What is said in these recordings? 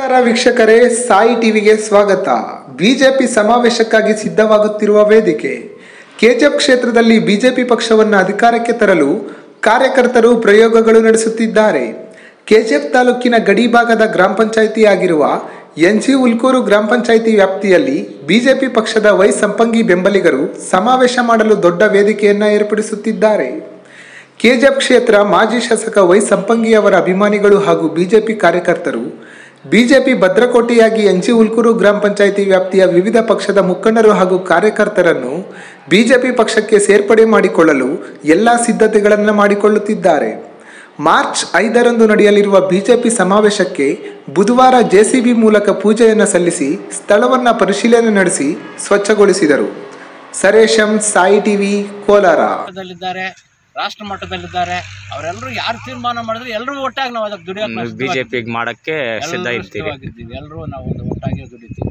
ನಮಸ್ಕಾರ ವೀಕ್ಷಕರೇ ಸಾಯಿ ಟಿವಿಗೆ ಸ್ವಾಗತ ಬಿಜೆಪಿ ಸಮಾವೇಶಕ್ಕಾಗಿ ಸಿದ್ಧವಾಗುತ್ತಿರುವ ವೇದಿಕೆ ಕೆಜಿಎಫ್ ಕ್ಷೇತ್ರದಲ್ಲಿ ಬಿಜೆಪಿ ಪಕ್ಷವನ್ನು ಅಧಿಕಾರಕ್ಕೆ ತರಲು ಕಾರ್ಯಕರ್ತರು ಪ್ರಯೋಗಗಳು ನಡೆಸುತ್ತಿದ್ದಾರೆ ಕೆಜಿಎಫ್ ತಾಲೂಕಿನ ಗಡಿ ಭಾಗದ ಗ್ರಾಮ ಪಂಚಾಯಿತಿ ಆಗಿರುವ ಎನ್ಜಿ ಉಲ್ಕೂರು ಗ್ರಾಮ ಪಂಚಾಯಿತಿ ವ್ಯಾಪ್ತಿಯಲ್ಲಿ ಬಿಜೆಪಿ ಪಕ್ಷದ ವೈ ಸಂಪಂಗಿ ಬೆಂಬಲಿಗರು ಸಮಾವೇಶ ಮಾಡಲು ದೊಡ್ಡ ವೇದಿಕೆಯನ್ನ ಏರ್ಪಡಿಸುತ್ತಿದ್ದಾರೆ ಕೆಜಿಎಫ್ ಕ್ಷೇತ್ರ ಮಾಜಿ ಶಾಸಕ ವೈ ಸಂಪಂಗಿ ಅವರ ಅಭಿಮಾನಿಗಳು ಹಾಗೂ ಬಿಜೆಪಿ ಕಾರ್ಯಕರ್ತರು ಬಿಜೆಪಿ ಭದ್ರಕೋಟೆಯಾಗಿ ಎಂಜಿ ಉಲ್ಕೂರು ಗ್ರಾಮ ಪಂಚಾಯಿತಿ ವ್ಯಾಪ್ತಿಯ ವಿವಿಧ ಪಕ್ಷದ ಮುಖಂಡರು ಹಾಗೂ ಕಾರ್ಯಕರ್ತರನ್ನು ಬಿಜೆಪಿ ಪಕ್ಷಕ್ಕೆ ಸೇರ್ಪಡೆ ಮಾಡಿಕೊಳ್ಳಲು ಎಲ್ಲ ಸಿದ್ಧತೆಗಳನ್ನು ಮಾಡಿಕೊಳ್ಳುತ್ತಿದ್ದಾರೆ ಮಾರ್ಚ್ ಐದರಂದು ನಡೆಯಲಿರುವ ಬಿಜೆಪಿ ಸಮಾವೇಶಕ್ಕೆ ಬುಧವಾರ ಜೆಸಿಬಿ ಮೂಲಕ ಪೂಜೆಯನ್ನು ಸಲ್ಲಿಸಿ ಸ್ಥಳವನ್ನು ಪರಿಶೀಲನೆ ನಡೆಸಿ ಸ್ವಚ್ಛಗೊಳಿಸಿದರು ಸರೇಶಂ ಸಾಯಿ ಟಿವಿ ಕೋಲಾರ ಮಟ್ಟದಲ್ಲಿದ್ದಾರೆ ರಾಷ್ಟ್ರ ಮಟ್ಟದಲ್ಲಿದ್ದಾರೆ ಅವರೆಲ್ಲರೂ ಯಾರು ತೀರ್ಮಾನ ಮಾಡಿದ್ರೆ ಎಲ್ಲರೂ ಒಟ್ಟಾಗಿ ನಾವು ಅದಕ್ಕೆ ದುಡಿಯೋಕೆ ನಾವು ಬಿಜೆಪಿ ಮಾಡಕ್ಕೆ ಸಿದ್ಧ ಎಲ್ಲರೂ ಇರ್ತೀವಿ ಸಿದ್ಧವಾಗಿದ್ದೀವಿ ಎಲ್ಲರೂ ನಾವು ಒಂದು ಒಟ್ಟಾಗಿ ದುಡಿತೀವಿ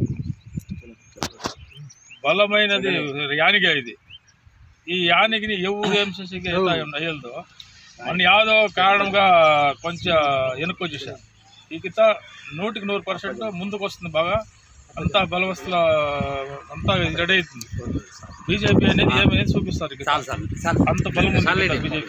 బలమైనది యానిగే ఇది ఈ యానిగిని ఎవరు ఎంసీసీకి అయ్యదు మన యాదో కారణంగా కొంచెం వెనుకొచ్చేసారు ఈ కింద నూటికి నూరు పర్సెంట్ ముందుకు వస్తుంది బాగా అంతా బలవస్తుల అంతా రెడీ అవుతుంది బీజేపీ అనేది ఏమేమి చూపిస్తారు ఈ కింద. అంత బలం ఉంది బీజేపీ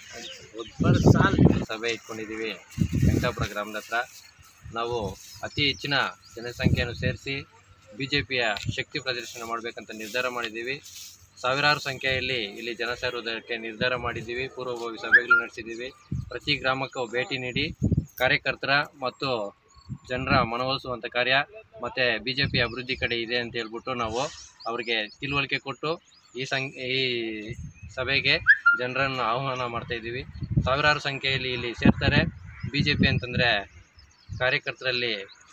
ಒಬ್ಬರು ಸಾಲ್ ಸಭೆ ಇಟ್ಕೊಂಡಿದ್ದೀವಿ ವೆಂಕಟಾಪುರ ಗ್ರಾಮದ ಹತ್ರ ನಾವು ಅತಿ ಹೆಚ್ಚಿನ ಜನಸಂಖ್ಯೆಯನ್ನು ಸೇರಿಸಿ ಬಿ ಜೆ ಪಿಯ ಶಕ್ತಿ ಪ್ರದರ್ಶನ ಮಾಡಬೇಕಂತ ನಿರ್ಧಾರ ಮಾಡಿದ್ದೀವಿ ಸಾವಿರಾರು ಸಂಖ್ಯೆಯಲ್ಲಿ ಇಲ್ಲಿ ಜನ ಸೇರುವುದಕ್ಕೆ ನಿರ್ಧಾರ ಮಾಡಿದ್ದೀವಿ ಪೂರ್ವಭಾವಿ ಸಭೆಗಳು ನಡೆಸಿದ್ದೀವಿ ಪ್ರತಿ ಗ್ರಾಮಕ್ಕೂ ಭೇಟಿ ನೀಡಿ ಕಾರ್ಯಕರ್ತರ ಮತ್ತು ಜನರ ಮನವೊಲಿಸುವಂಥ ಕಾರ್ಯ ಮತ್ತು ಬಿ ಜೆ ಪಿ ಅಭಿವೃದ್ಧಿ ಕಡೆ ಇದೆ ಅಂತ ಹೇಳ್ಬಿಟ್ಟು ನಾವು ಅವರಿಗೆ ತಿಳುವಳಿಕೆ ಕೊಟ್ಟು ಈ ಸಂ ಈ ಸಭೆಗೆ ಜನರನ್ನು ಆಹ್ವಾನ ಮಾಡ್ತಾ ಇದ್ದೀವಿ ಸಾವಿರಾರು ಸಂಖ್ಯೆಯಲ್ಲಿ ಇಲ್ಲಿ ಸೇರ್ತಾರೆ ಬಿ ಜೆ ಪಿ ಅಂತಂದರೆ ಕಾರ್ಯಕರ್ತರಲ್ಲಿ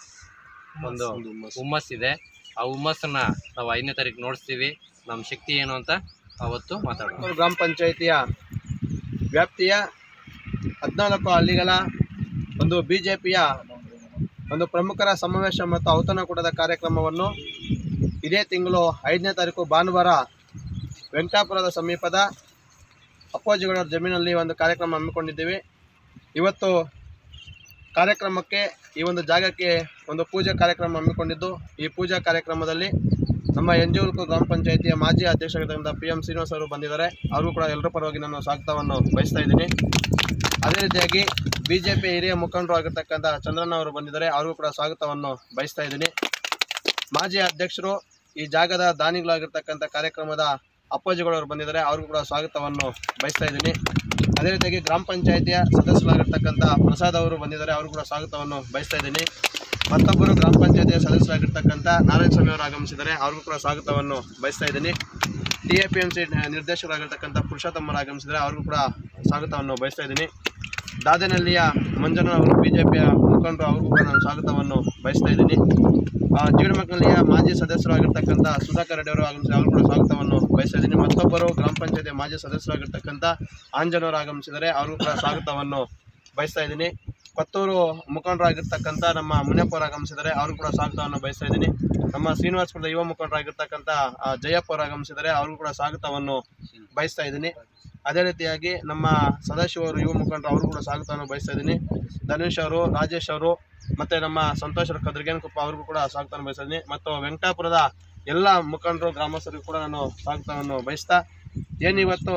ಒಂದು ಹುಮ್ಮಸ್ಸಿದೆ ಆ ಹುಮ್ಮಸ್ಸನ್ನು ನಾವು ಐದನೇ ತಾರೀಕು ನೋಡಿಸ್ತೀವಿ ನಮ್ಮ ಶಕ್ತಿ ಏನು ಅಂತ ಅವತ್ತು ಮಾತಾಡೋಣ ಗ್ರಾಮ ಪಂಚಾಯಿತಿಯ ವ್ಯಾಪ್ತಿಯ ಹದಿನಾಲ್ಕು ಹಳ್ಳಿಗಳ ಒಂದು ಬಿ ಜೆ ಪಿಯ ಒಂದು ಪ್ರಮುಖರ ಸಮಾವೇಶ ಮತ್ತು ಔತಣಕೂಟದ ಕಾರ್ಯಕ್ರಮವನ್ನು ಇದೇ ತಿಂಗಳು ಐದನೇ ತಾರೀಕು ಭಾನುವಾರ ವೆಂಕಟಾಪುರದ ಸಮೀಪದ ಅಪ್ಪಾಜಿಗೌಡರ ಜಮೀನಲ್ಲಿ ಒಂದು ಕಾರ್ಯಕ್ರಮ ಹಮ್ಮಿಕೊಂಡಿದ್ದೀವಿ ಇವತ್ತು ಕಾರ್ಯಕ್ರಮಕ್ಕೆ ಈ ಒಂದು ಜಾಗಕ್ಕೆ ಒಂದು ಪೂಜಾ ಕಾರ್ಯಕ್ರಮ ಹಮ್ಮಿಕೊಂಡಿದ್ದು ಈ ಪೂಜಾ ಕಾರ್ಯಕ್ರಮದಲ್ಲಿ ನಮ್ಮ ಎನ್ ಜಿ ಉಲ್ಕು ಗ್ರಾಮ ಪಂಚಾಯಿತಿಯ ಮಾಜಿ ಅಧ್ಯಕ್ಷರಾದಂಥ ಪಿ ಎಂ ಶ್ರೀನಿವಾಸ್ ಅವರು ಬಂದಿದ್ದಾರೆ ಅವರು ಕೂಡ ಎಲ್ಲರ ಪರವಾಗಿ ನಾನು ಸ್ವಾಗತವನ್ನು ಬಯಸ್ತಾ ಇದ್ದೀನಿ ಅದೇ ರೀತಿಯಾಗಿ ಬಿ ಜೆ ಪಿ ಹಿರಿಯ ಮುಖಂಡರು ಆಗಿರ್ತಕ್ಕಂಥ ಚಂದ್ರಣ್ಣ ಅವರು ಬಂದಿದ್ದಾರೆ ಅವ್ರಿಗೂ ಕೂಡ ಸ್ವಾಗತವನ್ನು ಬಯಸ್ತಾ ಇದ್ದೀನಿ ಮಾಜಿ ಅಧ್ಯಕ್ಷರು ಈ ಜಾಗದ ದಾನಿಗಳಾಗಿರ್ತಕ್ಕಂಥ ಕಾರ್ಯಕ್ರಮದ ಅಪ್ಪಾಜಿಗಳವರು ಬಂದಿದ್ದಾರೆ ಅವ್ರಿಗೂ ಕೂಡ ಸ್ವಾಗತವನ್ನು ಬಯಸ್ತಾ ಇದ್ದೀನಿ ಅದೇ ರೀತಿಯಾಗಿ ಗ್ರಾಮ ಪಂಚಾಯಿತಿಯ ಸದಸ್ಯರಾಗಿರ್ತಕ್ಕಂಥ ಪ್ರಸಾದ್ ಅವರು ಬಂದಿದ್ದಾರೆ ಅವ್ರಿಗೂ ಕೂಡ ಸ್ವಾಗತವನ್ನು ಬಯಸ್ತಾ ಇದ್ದೀನಿ ಮತ್ತೊಬ್ಬರು ಗ್ರಾಮ ಪಂಚಾಯಿತಿಯ ಸದಸ್ಯರಾಗಿರ್ತಕ್ಕಂಥ ನಾರಾಯಣ ಸ್ವಾಮಿ ಅವರು ಆಗಮಿಸಿದ್ದಾರೆ ಅವ್ರಿಗೂ ಕೂಡ ಸ್ವಾಗತವನ್ನು ಬಯಸ್ತಾ ಇದ್ದೀನಿ T A P M C ನಿರ್ದೇಶಕರಾಗಿರ್ತಕ್ಕಂಥ ಪುರುಷೋತ್ತಮರು ಆಗಮಿಸಿದರೆ ಅವ್ರಿಗೂ ಕೂಡ ಸ್ವಾಗತವನ್ನು ಬಯಸ್ತಾ ಇದ್ದೀನಿ ದಾದನಹಳ್ಳಿಯ ಮಂಜಣ್ಣ ಅವರು ಬಿ ಜೆ ಪಿಯ ಮುಖಂಡರು ಅವ್ರಿಗೂ ಕೂಡ ನಾನು ಸ್ವಾಗತವನ್ನು ಬಯಸ್ತಾ ಇದ್ದೀನಿ ಜೀವನಮಕ್ಕಳಿಯ ಮಾಜಿ ಸದಸ್ಯರಾಗಿರ್ತಕ್ಕಂಥ ಸುಧಾಕರ್ ರೆಡ್ಡಿ ಅವರು ಆಗಮಿಸಿ ಅವರು ಕೂಡ ಸ್ವಾಗತವನ್ನು ಬಯಸ್ತಾ ಇದ್ದೀನಿ ಮತ್ತೊಬ್ಬರು ಗ್ರಾಮ ಪಂಚಾಯತಿಯ ಮಾಜಿ ಸದಸ್ಯರಾಗಿರ್ತಕ್ಕಂಥ ಆಂಜನವರು ಆಗಮಿಸಿದರೆ ಅವ್ರಿಗೂ ಕೂಡ ಸ್ವಾಗತವನ್ನು ಬಯಸ್ತಾ ಇದ್ದೀನಿ ಕೊತ್ತೂರು ಮುಖಂಡರಾಗಿರ್ತಕ್ಕಂಥ ನಮ್ಮ ಮುನಿಯಪ್ಪ ಅವರು ಆಗಮಿಸಿದ್ದಾರೆ ಅವ್ರಿಗೂ ಕೂಡ ಸ್ವಾಗತವನ್ನು ಬಯಸ್ತಾ ಇದ್ದೀನಿ ನಮ್ಮ ಶ್ರೀನಿವಾಸಪುರದ ಯುವ ಮುಖಂಡರಾಗಿರ್ತಕ್ಕಂಥ ಆ, ಜಯಪ್ಪ ಅವರು ಆಗಮಿಸಿದ್ದಾರೆ ಅವ್ರಿಗೂ ಕೂಡ ಸ್ವಾಗತವನ್ನು ಬಯಸ್ತಾ ಇದ್ದೀನಿ ಅದೇ ರೀತಿಯಾಗಿ ನಮ್ಮ ಸದಾಶಿವ ಅವರು ಯುವ ಮುಖಂಡರು ಅವರು ಕೂಡ ಸ್ವಾಗತವನ್ನು ಬಯಸ್ತಾ ಇದ್ದೀನಿ ಧನುಷ್ ಅವರು ರಾಜೇಶ್ ಅವರು ಮತ್ತು ನಮ್ಮ ಸಂತೋಷ್ ಅವರು ಕದ್ರಿಗೇನಕೊಪ್ಪ ಅವ್ರಿಗೂ ಕೂಡ ಸ್ವಾಗತವನ್ನು ಬಯಸ್ತಾ ಇದ್ದೀನಿ ಮತ್ತು ವೆಂಕಟಾಪುರದ ಎಲ್ಲ ಮುಖಂಡರು ಗ್ರಾಮಸ್ಥರಿಗೂ ಕೂಡ ನಾನು ಸ್ವಾಗತವನ್ನು ಬಯಸ್ತಾ ಏನಿವತ್ತು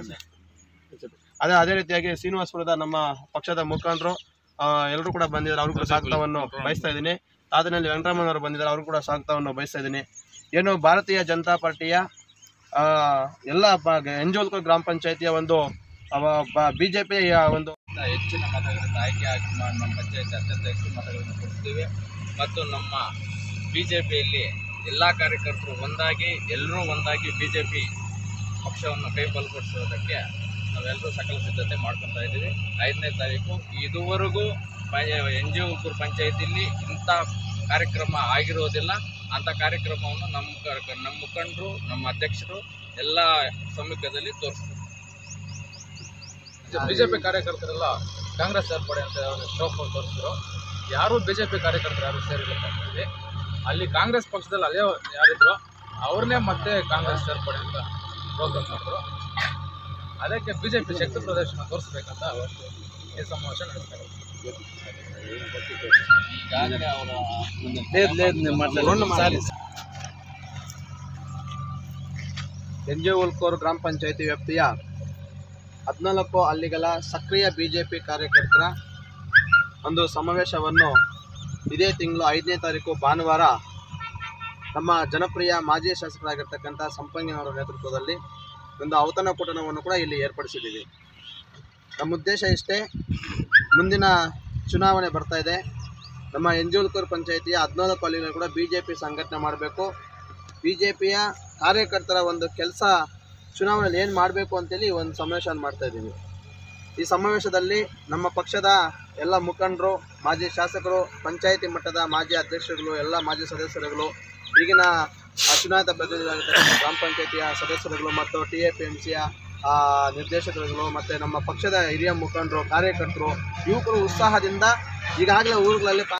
ಅದೇ ಅದೇ ರೀತಿಯಾಗಿ ಶ್ರೀನಿವಾಸಪುರದ ನಮ್ಮ ಪಕ್ಷದ ಮುಖಂಡರು ಎಲ್ಲರೂ ಕೂಡ ಬಂದಿದ್ದಾರೆ ಅವರು ಕೂಡ ಸ್ವಾಗತವನ್ನು ಬಯಸ್ತಾ ಇದ್ದೀನಿ ಆದನಲ್ಲಿ ವೆಂಕಟರಮಣವರು ಬಂದಿದ್ದಾರೆ ಅವರು ಕೂಡ ಸ್ವಾಗತವನ್ನು ಬಯಸ್ತಾ ಇದ್ದೀನಿ ಏನು ಭಾರತೀಯ ಜನತಾ ಪಾರ್ಟಿಯ ಆ, ಎಲ್ಲ ಎಂಜೋಲ್ಕೋ ಗ್ರಾಮ ಪಂಚಾಯತಿಯ ಒಂದು ಬಿ ಜೆ ಪಿಯ ಒಂದು ಹೆಚ್ಚಿನ ಮತಗಳಿಂದ ಆಯ್ಕೆ ಆಗಿ ಮಾ- ನಮ್ಮ ಪಂಚಾಯತ್ ಅತ್ಯಂತ ಹೆಚ್ಚು ಮತಗಳನ್ನು ಕೊಡ್ತೀವಿ ಮತ್ತು ನಮ್ಮ ಬಿ ಜೆ ಪಿಯಲ್ಲಿ ಎಲ್ಲ ಕಾರ್ಯಕರ್ತರು ಒಂದಾಗಿ ಎಲ್ಲರೂ ಒಂದಾಗಿ ಬಿ ಜೆ ಪಿ ಪಕ್ಷವನ್ನು ಕೈ ಬಲಪಡಿಸೋದಕ್ಕೆ ನಾವೆಲ್ಲರೂ ಸಕಲ ಸಿದ್ಧತೆ ಮಾಡ್ಕೊತಾ ಇದ್ದೀವಿ ಐದನೇ ತಾರೀಕು ಇದುವರೆಗೂ ಎನ್ ಜಿ ಉಕ್ಕೂರು ಪಂಚಾಯತಿಯಲ್ಲಿ ಇಂಥ ಕಾರ್ಯಕ್ರಮ ಆಗಿರೋದಿಲ್ಲ ಅಂಥ ಕಾರ್ಯಕ್ರಮವನ್ನು ನಮ್ಮ ಕ- ನಮ್ಮ ಮುಖಂಡರು ನಮ್ಮ ಅಧ್ಯಕ್ಷರು ಎಲ್ಲ ಸಮ್ಮುಖದಲ್ಲಿ ತೋರಿಸ್ತೀವಿ ಬಿಜೆಪಿ ಕಾರ್ಯಕರ್ತರೆಲ್ಲ ಕಾಂಗ್ರೆಸ್ ಸೇರ್ಪಡೆ ಅಂತ ಶೋಕ್ ತೋರಿಸಿದ್ರು ಯಾರು ಬಿಜೆಪಿ ಕಾರ್ಯಕರ್ತರು ಯಾರು ಸೇರಿಲ್ಲ ಇಲ್ಲಿ ಅಲ್ಲಿ ಕಾಂಗ್ರೆಸ್ ಪಕ್ಷದಲ್ಲಿ ಅಲ್ಲೇ ಯಾರಿದ್ರು ಅವ್ರನ್ನೇ ಮತ್ತೆ ಕಾಂಗ್ರೆಸ್ ಸೇರ್ಪಡೆ ಅಂತ ಪ್ರೋಗ್ರಾಮ್ ಮಾಡಿದ್ರು ಅದಕ್ಕೆ ಬಿಜೆಪಿ ಶಕ್ತಿ ಪ್ರದರ್ಶನ ತೋರಿಸ್ಬೇಕಂತ ಈ ಸಮಾವೇಶ ನಡೆಸ್ತಾ ಇರೋದು. ಈಗಾಗಲೇ ಅವರ ಎನ್ ಜೆ ಉಲ್ಕೋರ್ ಗ್ರಾಮ ಪಂಚಾಯತಿ ವ್ಯಾಪ್ತಿಯ ಹದಿನಾಲ್ಕು ಹಳ್ಳಿಗಳ ಸಕ್ರಿಯ ಬಿ ಜೆ ಪಿ ಕಾರ್ಯಕರ್ತರ ಒಂದು ಸಮಾವೇಶವನ್ನು ಇದೇ ತಿಂಗಳು ಐದನೇ ತಾರೀಕು ಭಾನುವಾರ ನಮ್ಮ ಜನಪ್ರಿಯ ಮಾಜಿ ಶಾಸಕರಾಗಿರ್ತಕ್ಕಂಥ ಸಂಪಂಗಿನವರ ನೇತೃತ್ವದಲ್ಲಿ ಒಂದು ಔತಣಕೂಟವನ್ನು ಕೂಡ ಇಲ್ಲಿ ಏರ್ಪಡಿಸಿದ್ದೀವಿ ನಮ್ಮ ಉದ್ದೇಶ ಇಷ್ಟೇ ಮುಂದಿನ ಚುನಾವಣೆ ಬರ್ತಾ ಇದೆ ನಮ್ಮ ಎಂಜುಲ್ಕೂರ್ ಪಂಚಾಯಿತಿಯ ಹದಿನಾಲ್ಕು ಹಳ್ಳಿಗಳು ಕೂಡ ಬಿ ಜೆ ಪಿ ಸಂಘಟನೆ ಮಾಡಬೇಕು ಬಿ ಜೆ ಪಿಯ ಕಾರ್ಯಕರ್ತರ ಒಂದು ಕೆಲಸ ಚುನಾವಣೆಯಲ್ಲಿ ಏನು ಮಾಡಬೇಕು ಅಂತೇಳಿ ಒಂದು ಸಮಾವೇಶ ಮಾಡ್ತಾ ಇದ್ದೀವಿ ಈ ಸಮಾವೇಶದಲ್ಲಿ ನಮ್ಮ ಪಕ್ಷದ ಎಲ್ಲ ಮುಖಂಡರು ಮಾಜಿ ಶಾಸಕರು ಪಂಚಾಯಿತಿ ಮಟ್ಟದ ಮಾಜಿ ಅಧ್ಯಕ್ಷರುಗಳು ಎಲ್ಲ ಮಾಜಿ ಸದಸ್ಯರುಗಳು ಈಗಿನ ಆ, ಚುನಾಯಿತ ಪ್ರತಿನಿಧಿಗಳಾಗಿರ್ತಕ್ಕಂಥ ಗ್ರಾಮ ಪಂಚಾಯಿತಿಯ ಸದಸ್ಯರುಗಳು ಮತ್ತು ಟಿ ಎ ಪಿ ಎಮ್ ಸಿಯ ನಿರ್ದೇಶಕರುಗಳು ಮತ್ತು ನಮ್ಮ ಪಕ್ಷದ ಹಿರಿಯ ಮುಖಂಡರು ಕಾರ್ಯಕರ್ತರು ಯುವಕರು ಉತ್ಸಾಹದಿಂದ ಈಗಾಗಲೇ ಊರುಗಳಲ್ಲಿ